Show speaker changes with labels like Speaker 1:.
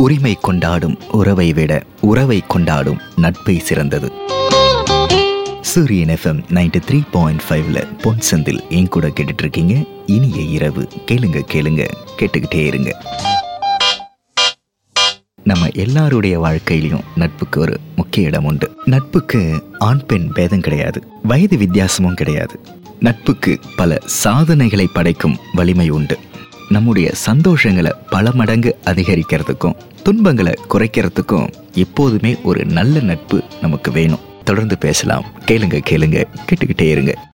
Speaker 1: உரிமை கொண்டாடும் உறவை விட உறவை கொண்டாடும் நட்பை சிறந்தது சூரியன் எஃப்எம் நைன்டி த்ரீ பாயிண்ட் ஃபைவ்ல பொன் சந்தில் என் கூட கேட்டுட்டு இருக்கீங்க இனிய இரவு கேளுங்க கேளுங்க கேட்டுக்கிட்டே இருங்க நம்ம எல்லாருடைய வாழ்க்கையிலும் நட்புக்கு ஒரு முக்கிய இடம் உண்டு நட்புக்கு ஆண் பெண் பேதம் கிடையாது வயது வித்தியாசமும் கிடையாது நட்புக்கு பல சாதனைகளை படைக்கும் வலிமை உண்டு நம்முடைய சந்தோஷங்களை பல மடங்கு அதிகரிக்கிறதுக்கும் துன்பங்களை குறைக்கிறதுக்கும் எப்போதுமே ஒரு நல்ல நட்பு நமக்கு வேணும் தொடர்ந்து பேசலாம் கேளுங்க கேளுங்க கேட்டுக்கிட்டே இருங்க